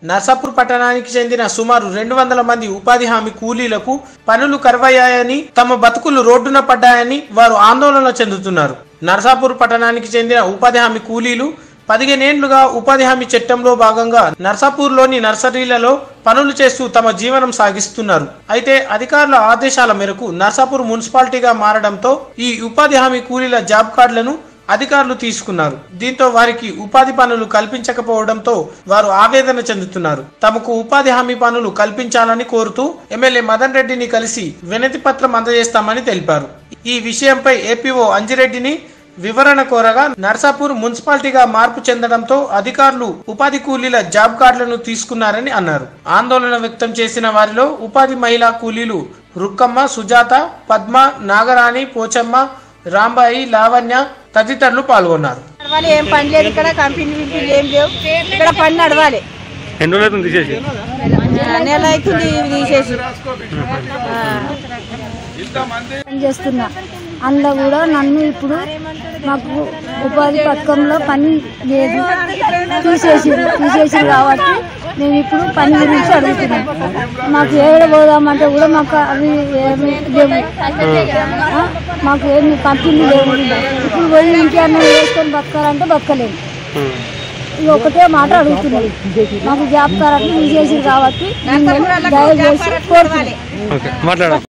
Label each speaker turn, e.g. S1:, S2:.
S1: నర్సాపూర్ పట్టణానికి చెందిన సుమారు రెండు వందల మంది ఉపాధి హామీ కూలీలకు పనులు కరువయ్యాయని తమ బతుకులు రోడ్డున పడ్డాయని వారు ఆందోళన చెందుతున్నారు నర్సాపూర్ పట్టణానికి చెందిన ఉపాధి హామీ కూలీలు పదిహేనేండ్లుగా ఉపాధి హామీ చట్టంలో భాగంగా నర్సాపూర్లోని నర్సరీలలో పనులు చేస్తూ తమ జీవనం సాగిస్తున్నారు అయితే అధికారుల ఆదేశాల మేరకు నర్సాపూర్ మున్సిపాలిటీగా మారడంతో ఈ ఉపాధి హామీ కూలీల జాబ్ కార్డులను అధికారులు తీసుకున్నారు దీంతో వారికి ఉపాధి పనులు కల్పించకపోవడంతో వారు ఆవేదన చెందుతున్నారు తమకు ఉపాధి హామీ పనులు కల్పించాలని కోరుతూ ఎమ్మెల్యే మదన్ రెడ్డిని కలిసి వినతి పత్రం అందజేస్తామని తెలిపారు ఈ విషయంపై ఏపీఓ అంజిరెడ్డిని వివరణ కోరగా నర్సాపూర్ మున్సిపాలిటీగా మార్పు చెందడంతో అధికారులు ఉపాధి కూలీల జాబ్ కార్డులను తీసుకున్నారని అన్నారు ఆందోళన వ్యక్తం చేసిన వారిలో ఉపాధి మహిళా కూలీలు రుక్కమ్మ సుజాత పద్మ నాగరాణి పోచమ్మ రాంబాయి లావణ్య తదితరులు పాల్గొన్నారు
S2: నడవాలి ఏం పని లేదు ఇక్కడ కంపెనీ గింపెనీ ఏం లేవు ఇక్కడ పని నడవాలి
S3: ఎన్ని రోజులు అవుతుంది తీసేసి
S2: ఆ, నెల అవుతుంది ఇవి తీసేసి ఆ.
S4: పని చేస్తున్నా అందులో కూడా నన్ను ఇప్పుడు మాకు ఉపాధి పథకంలో పని లేదు తీసేసిరు తీసేసిరు కాబట్టి మేము ఇప్పుడు పని గురించి అడుగుతున్నాం మాకు ఏడ పోదామంటే కూడా మాకు అవి ఏమి లేవు ఆ? మాకు ఏమి కంపెనీ లేవు ఇప్పుడు పోయి ఇంకేమన్నా వేసుకొని బతకాలంటే బతకలేము ఇది ఒకటే మాట అడుగుతున్నాం మాకు జాబ్ కారంటే తీసేసిరు కాబట్టి మేము దయచేసి కోరుతున్నాం
S3: ఓకే మాట్లాడాలి